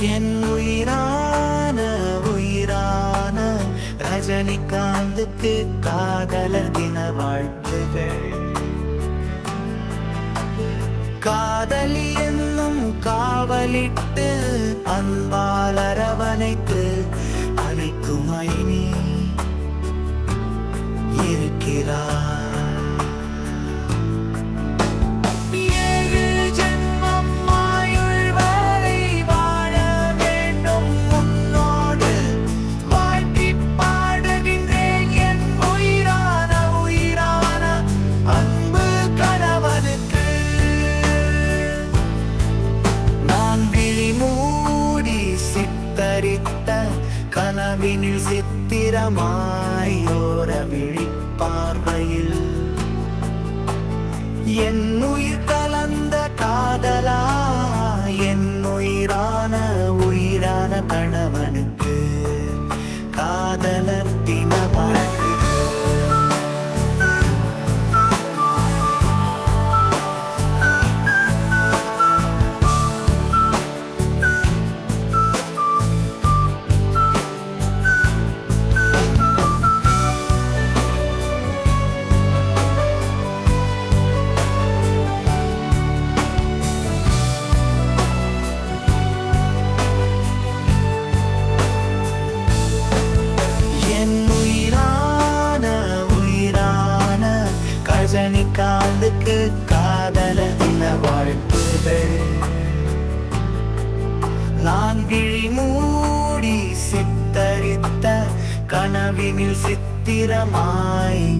என் உயிரான உயிரான ரஜினிகாந்துக்கு காதலர் தின வாழ்த்துகள் காதலி என்னும் காவலிட்டு அன்பால் அரவணைத்து அழைக்கும் ஐனி இருக்கிறார் ஏழு ஜென்மம் ஆயுள் வரை வாழ வேண்டும் உன்னோடு வாழ்த்திப் பாடுகின்றேன் என் உயிரான உயிரான அன்பு கணவனுக்கு நான் விழி மூடி சித்தரித்த கனவினில் சித்திரமாய் ஓர விழி பார்வையில் என் உயிர் கலந்த காதலா என் உயிரான உயிரான கணவனுக்கு காதலர் தின வாழ்த்துகள். என் உயிரான உயிரான கஜனிகாந்துக்கு காதல தின வாழ்த்துகள் நான் விழி மூடி சித்தரித்த கனவினில் சித்திரமாய்